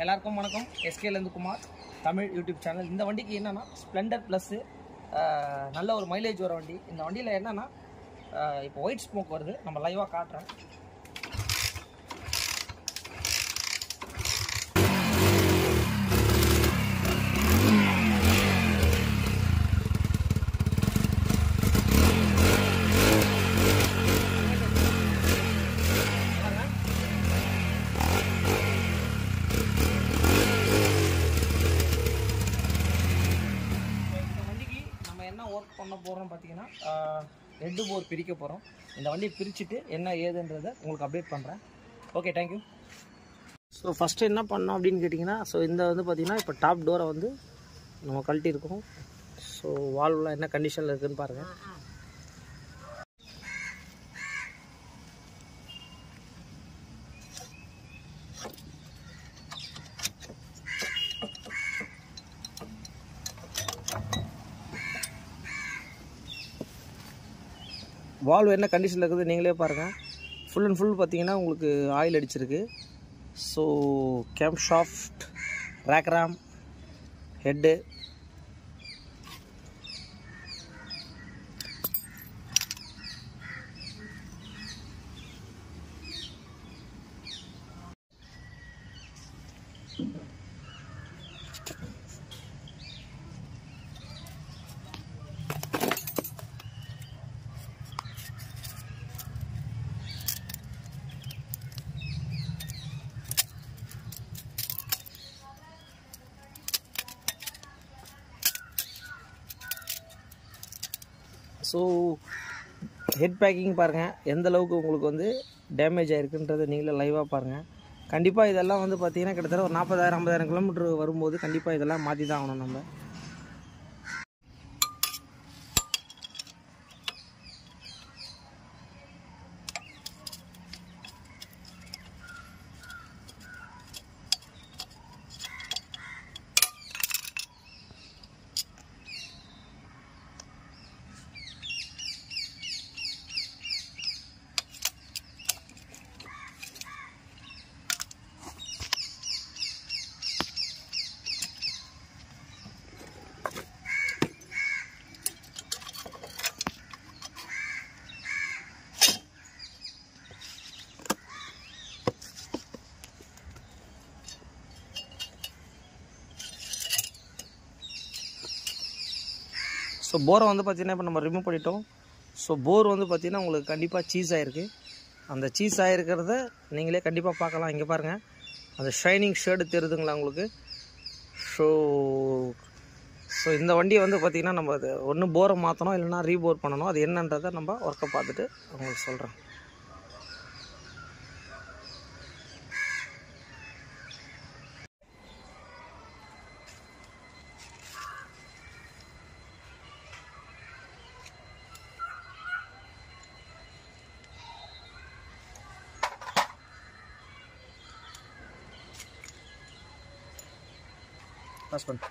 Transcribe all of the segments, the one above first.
எல்லாருக்கும் வணக்கம் எஸ்கேலேருந்து குமார் தமிழ் யூடியூப் சேனல் இந்த வண்டிக்கு என்னென்னா ஸ்ப்ளெண்டர் ப்ளஸ்ஸு நல்ல ஒரு மைலேஜ் வர வண்டி இந்த வண்டியில் என்னென்னா இப்போ ஒயிட் ஸ்மோக் வருது நம்ம லைவாக காட்டுறேன் இந்த வண்டிக்கு நம்ம என்ன ஒர்க் பண்ண போகிறோம் பார்த்தீங்கன்னா ரெட்டு போர் பிரிக்க போகிறோம் இந்த வண்டியை பிரிச்சுட்டு என்ன ஏதுன்றதை உங்களுக்கு அப்டேட் பண்ணுறேன் ஓகே தேங்க்யூ ஸோ ஃபஸ்ட்டு என்ன பண்ணோம் அப்படின்னு கேட்டிங்கன்னா ஸோ இந்த வந்து பார்த்திங்கன்னா இப்போ டாப் டோரை வந்து நம்ம கழட்டி இருக்கோம் ஸோ வால்வெலாம் என்ன கண்டிஷனில் இருக்குதுன்னு பாருங்கள் வால்வ் என்ன கண்டிஷனில் இருக்குது நீங்களே பாருங்கள் ஃபுல் அண்ட் ஃபுல் பார்த்தீங்கன்னா உங்களுக்கு ஆயில் அடிச்சிருக்கு ஸோ கேம்ப் ஷாஃப்ட் ரேக்ராம் ஹெட்டு ஸோ ஹெட் பேக்கிங் பாருங்கள் எந்த அளவுக்கு உங்களுக்கு வந்து டேமேஜ் ஆகிருக்குன்றதை நீங்களே லைவாக பாருங்கள் கண்டிப்பாக இதெல்லாம் வந்து பார்த்தீங்கன்னா கிட்டத்தட்ட ஒரு நாற்பதாயிரம் ஐம்பதாயிரம் கிலோமீட்டர் வரும்போது கண்டிப்பாக இதெல்லாம் மாற்றி தான் ஆகணும் நம்ம ஸோ போரை வந்து பார்த்திங்கன்னா இப்போ நம்ம ரிமூவ் பண்ணிட்டோம் ஸோ போர் வந்து பார்த்திங்கன்னா உங்களுக்கு கண்டிப்பாக சீஸ் ஆகிருக்கு அந்த சீஸ் ஆகிருக்கிறத நீங்களே கண்டிப்பாக பார்க்கலாம் இங்கே பாருங்கள் அந்த ஷைனிங் ஷேடு தெரியுதுங்களா உங்களுக்கு ஸோ ஸோ இந்த வண்டியை வந்து பார்த்திங்கன்னா நம்ம அது ஒன்று போரை மாற்றணும் இல்லைனா ரீபோர் பண்ணணும் அது என்னன்றதை நம்ம ஒர்க்கை பார்த்துட்டு உங்களுக்கு சொல்கிறேன் பாஸ் பண்ணு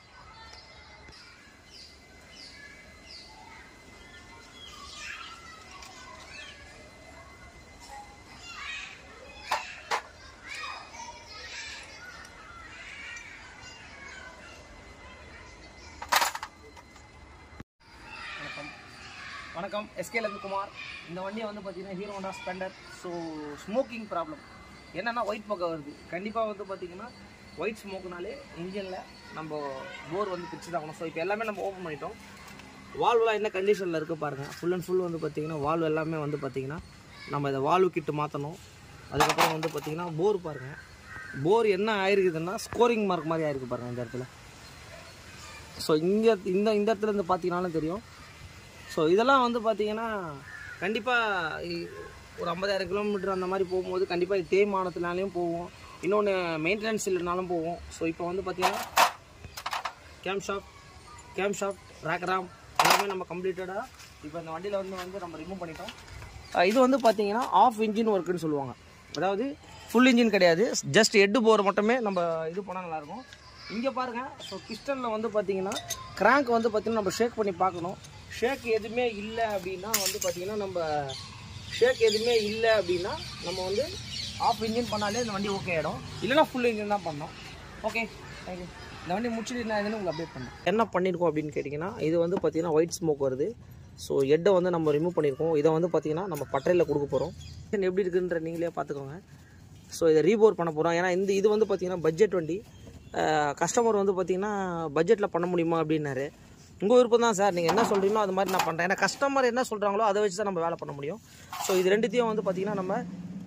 வணக்கம் வணக்கம் எஸ்கேலேருந்து குமார் இந்த வண்டியை வந்து பார்த்தீங்கன்னா Hero Honda Splendor so smoking problem என்னென்னா ஒயிட் பக்கம் வருது கண்டிப்பாக வந்து பார்த்தீங்கன்னா ஒயிட் ஸ்மோக்குனாலே இன்ஜினில் நம்ம போர் வந்து பிரிச்சு தான் ஆகணும் ஸோ இப்போ எல்லாமே நம்ம ஓப்பன் பண்ணிட்டோம் வால்வெலாம் என்ன கண்டிஷனில் இருக்குது பாருங்கள் ஃபுல் அண்ட் ஃபுல் வந்து பார்த்தீங்கன்னா வால்வ் எல்லாமே வந்து பார்த்தீங்கன்னா நம்ம இதை வால்வு கிட்டு மாற்றணும் அதுக்கப்புறம் வந்து பார்த்தீங்கன்னா போர் பாருங்கள் போர் என்ன ஆயிருக்குதுன்னா ஸ்கோரிங் மார்க் மாதிரி ஆயிருக்கு பாருங்கள் இந்த இடத்துல ஸோ இங்கே இந்த இந்த இடத்துல இருந்து பார்த்தீங்கன்னாலும் தெரியும் ஸோ இதெல்லாம் வந்து பார்த்தீங்கன்னா கண்டிப்பாக ஒரு ஐம்பதாயிரம் கிலோமீட்டர் அந்த மாதிரி போகும்போது கண்டிப்பாக இது தேய்மானத்தினாலையும் போவோம் இன்னொன்று மெயின்டெனன்ஸ் இல்லைனாலும் போவோம் ஸோ இப்போ வந்து பார்த்தீங்கன்னா கேம் ஷாப் கேம் ஷாப் ரேக்ராம் எல்லாமே நம்ம கம்ப்ளீட்டடாக இப்போ இந்த வண்டியில் வந்து வந்து நம்ம ரிமூவ் பண்ணிட்டோம் அஹ் இது வந்து பார்த்தீங்கன்னா ஆஃப் இன்ஜின் ஒர்க்குன்னு சொல்லுவாங்க அதாவது ஃபுல் இன்ஜின் கிடையாது ஜஸ்ட் ஹெட்டு போகிற மட்டுமே நம்ம இது பண்ணால் நல்லாயிருக்கும் இங்கே பாருங்கள் ஸோ பிஸ்டனில் வந்து பார்த்தீங்கன்னா கிராங்க் வந்து பார்த்தீங்கன்னா நம்ம ஷேக் பண்ணி பார்க்கணும் ஷேக் எதுவுமே இல்லை அப்படின்னா வந்து பார்த்தீங்கன்னா நம்ம ஷேக் எதுவுமே இல்லை அப்படின்னா நம்ம வந்து ஆஃப் இன்ஜின் பண்ணாலே இந்த வண்டி ஓகே ஆகிடும் இல்லைனா ஃபுல் இன்ஜின் தான் பண்ணோம் ஓகே தேங்க்யூ இந்த வண்டி முடிச்சுட்டு நான் இதுன்னு உங்களுக்கு அப்டேட் பண்ணேன் என்ன பண்ணியிருக்கோம் அப்படின்னு கேட்டிங்கன்னா இது வந்து பார்த்தீங்கன்னா ஒயிட் ஸ்மோக் வருது ஸோ ஹெட்டை வந்து நம்ம ரிமூவ் பண்ணியிருக்கோம் இதை வந்து பார்த்தீங்கன்னா நம்ம பட்டறையில் கொடுக்க போகிறோம் எப்படி இருக்குன்ற நீங்களே பார்த்துக்கோங்க ஸோ இதை ரீபோர் பண்ண போகிறோம் ஏன்னா இந்த இது வந்து பார்த்தீங்கன்னா பட்ஜெட் வண்டி கஸ்டமர் வந்து பார்த்தீங்கன்னா பட்ஜெட்டில் பண்ண முடியுமா அப்படின்னாரு உங்கள் விருப்பம் தான் சார் நீங்கள் என்ன சொல்கிறீங்களோ அது மாதிரி நான் பண்ணுறேன் ஏன்னா கஸ்டமர் என்ன சொல்கிறாங்களோ அதை வச்சு தான் நம்ம வேலை பண்ண முடியும் ஸோ இது ரெண்டுத்தையும் வந்து பார்த்திங்கன்னா நம்ம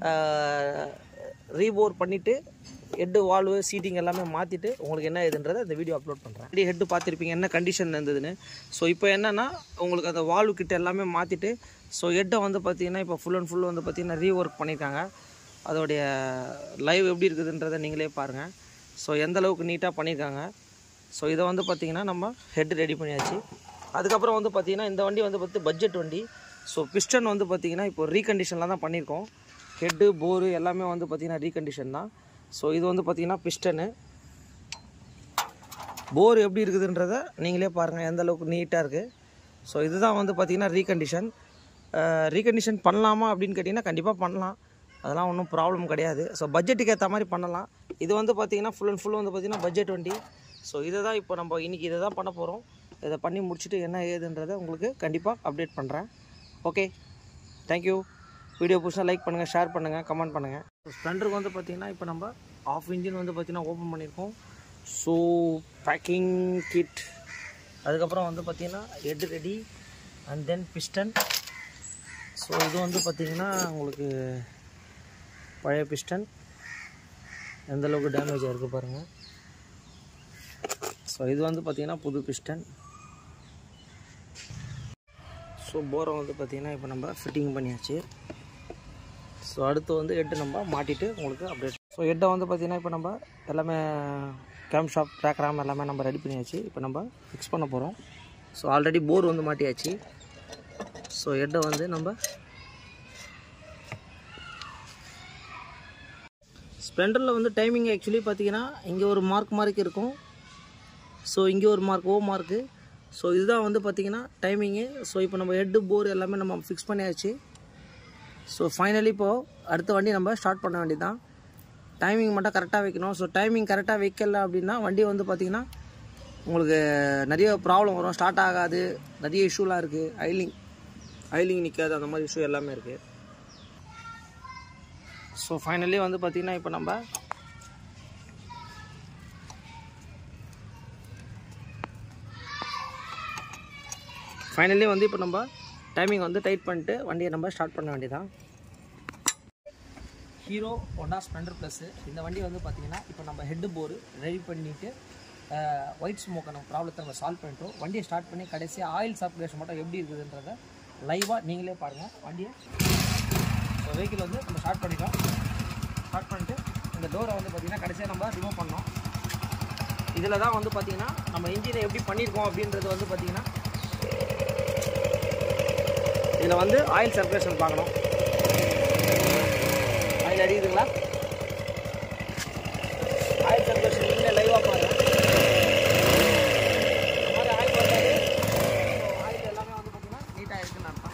ரீபோர் பண்ணிவிட்டு ஹெட்டு வால்வு சீட்டிங் எல்லாமே மாற்றிட்டு உங்களுக்கு என்ன இதுன்றதை இந்த வீடியோ அப்லோட் பண்ணுறேன் அப்படி ஹெட்டு பார்த்துருப்பீங்க என்ன கண்டிஷன் இருந்ததுன்னு ஸோ இப்போ என்னென்னா உங்களுக்கு அந்த வால்வு கிட்ட எல்லாமே மாற்றிட்டு ஸோ ஹெட்டை வந்து பார்த்திங்கன்னா இப்போ ஃபுல் அண்ட் ஃபுல் வந்து பார்த்திங்கன்னா ரீஒர்க் பண்ணியிருக்காங்க அதோடைய லைவ் எப்படி இருக்குதுன்றதை நீங்களே பாருங்கள் ஸோ எந்த அளவுக்கு நீட்டாக பண்ணியிருக்காங்க ஸோ இதை வந்து பார்த்திங்கன்னா நம்ம ஹெட் ரெடி பண்ணியாச்சு அதுக்கப்புறம் வந்து பார்த்திங்கன்னா இந்த வண்டி வந்து பார்த்து பட்ஜெட் வண்டி ஸோ பிஸ்டன் வந்து பார்த்திங்கன்னா இப்போ ரீகண்டிஷனில் தான் பண்ணியிருக்கோம் ஹெட்டு போரு எல்லாமே வந்து பார்த்திங்கன்னா ரீகண்டிஷன் தான் ஸோ இது வந்து பார்த்திங்கன்னா பிஸ்டனு போர் எப்படி இருக்குதுன்றத நீங்களே பாருங்கள் எந்த அளவுக்கு நீட்டாக இருக்குது ஸோ இதுதான் வந்து பார்த்திங்கன்னா ரீகண்டிஷன் ரீகண்டிஷன் பண்ணலாமா அப்படின்னு கேட்டிங்கன்னா கண்டிப்பாக பண்ணலாம் அதெல்லாம் ஒன்றும் ப்ராப்ளம் கிடையாது ஸோ பட்ஜெட்டுக்கு ஏற்ற மாதிரி பண்ணலாம் இது வந்து பார்த்திங்கன்னா ஃபுல் அண்ட் ஃபுல் வந்து பார்த்திங்கன்னா பட்ஜெட் வண்டி ஸோ இதை தான் இப்போ நம்ம இன்றைக்கி இதை தான் பண்ண போகிறோம் இதை பண்ணி முடிச்சுட்டு என்ன ஏதுன்றதை உங்களுக்கு கண்டிப்பாக அப்டேட் பண்ணுறேன் ஓகே தேங்க்யூ வீடியோ புதுசாக லைக் பண்ணுங்கள் ஷேர் பண்ணுங்கள் கமெண்ட் பண்ணுங்கள் ஸ்ப்ளெண்டருக்கு வந்து பார்த்திங்கன்னா இப்போ நம்ம ஆஃப் இன்ஜின் வந்து பார்த்திங்கன்னா ஓப்பன் பண்ணியிருக்கோம் ஸோ பேக்கிங் கிட் அதுக்கப்புறம் வந்து பார்த்திங்கன்னா head ready and then piston so இது வந்து பார்த்திங்கன்னா உங்களுக்கு பழைய பிஸ்டன் எந்த அளவுக்கு டேமேஜ் ஆகிருக்கு பாருங்கள் ஸோ இது வந்து பார்த்திங்கன்னா புது பிஸ்டன் ஸோ போரை வந்து பார்த்திங்கன்னா இப்போ நம்ம ஃபிட்டிங் பண்ணியாச்சு ஸோ அடுத்து வந்து ஹெட்டு நம்ம மாட்டிட்டு உங்களுக்கு அப்டேட் ஸோ ஹெட்டை வந்து பார்த்திங்கன்னா இப்போ நம்ம எல்லாமே கேம் ஷாப் ட்ராக் ரேம் எல்லாமே நம்ம ரெடி பண்ணியாச்சு இப்போ நம்ம ஃபிக்ஸ் பண்ண போகிறோம் ஸோ ஆல்ரெடி போர் வந்து மாட்டியாச்சு ஸோ ஹெட்டை வந்து நம்ம ஸ்ப்ளெண்டரில் வந்து டைமிங் ஆக்சுவலி பார்த்தீங்கன்னா இங்கே ஒரு மார்க் மார்க் இருக்கும் ஸோ இங்கே ஒரு மார்க் ஓ மார்க்கு ஸோ இதுதான் வந்து பார்த்திங்கன்னா டைமிங்கு ஸோ இப்போ நம்ம ஹெட்டு போர் எல்லாமே நம்ம ஃபிக்ஸ் பண்ணியாச்சு ஸோ ஃபைனலி இப்போது அடுத்த வண்டி நம்ம ஸ்டார்ட் பண்ண வேண்டியது தான் டைமிங் மட்டும் கரெக்டாக வைக்கணும் ஸோ டைமிங் கரெக்டாக வைக்கல அப்படின்னா வண்டி வந்து பார்த்திங்கன்னா உங்களுக்கு நிறைய ப்ராப்ளம் வரும் ஸ்டார்ட் ஆகாது நிறைய இஷ்யூலாம் இருக்குது ஐலிங் ஐலிங் நிற்காது அந்த மாதிரி இஷ்யூ எல்லாமே இருக்குது ஸோ ஃபைனலி வந்து பார்த்திங்கன்னா இப்போ நம்ம ஃபைனலி வந்து இப்போ நம்ம டைமிங் வந்து டைட் பண்ணிட்டு வண்டியை நம்ம ஸ்டார்ட் பண்ண வேண்டியதான் ஹீரோ ஹோண்டா ஸ்ப்ளெண்டர் ப்ளஸ்ஸு இந்த வண்டி வந்து பார்த்திங்கன்னா இப்போ நம்ம ஹெட்டு போர் ரெடி பண்ணிவிட்டு ஒயிட் ஸ்மோக்கை நம்ம ப்ராப்ளத்தை நம்ம சால்வ் பண்ணிட்டோம் வண்டியை ஸ்டார்ட் பண்ணி கடைசியாக ஆயில் சர்க்குலேஷன் மட்டும் எப்படி இருக்குதுன்றத லைவாக நீங்களே பாருங்கள் வண்டியை ஸோ வெஹிக்கிள் வந்து நம்ம ஸ்டார்ட் பண்ணிட்டோம் ஸ்டார்ட் பண்ணிட்டு இந்த டோரை வந்து பார்த்திங்கன்னா கடைசியாக நம்ம ரிமூவ் பண்ணோம் இதில் தான் வந்து பார்த்திங்கன்னா நம்ம இன்ஜினை எப்படி பண்ணியிருக்கோம் அப்படின்றது வந்து பார்த்திங்கன்னா இதில் வந்து ஆயில் சர்க்குலேஷன் பார்க்கணும் ஆயில் அடிக்குதுங்களா ஆயில் சர்க்குலேஷன் நீங்களே லைவாக பாருங்கள் இந்த மாதிரி ஆயில் வந்தாலே ஆயில் எல்லாமே வந்து பார்த்திங்கன்னா நீட்டாக இருக்குன்னு அர்த்தம்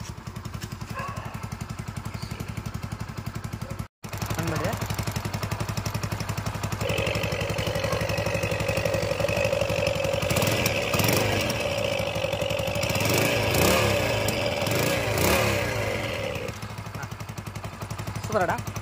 நண்பர்களே சூப்பராடா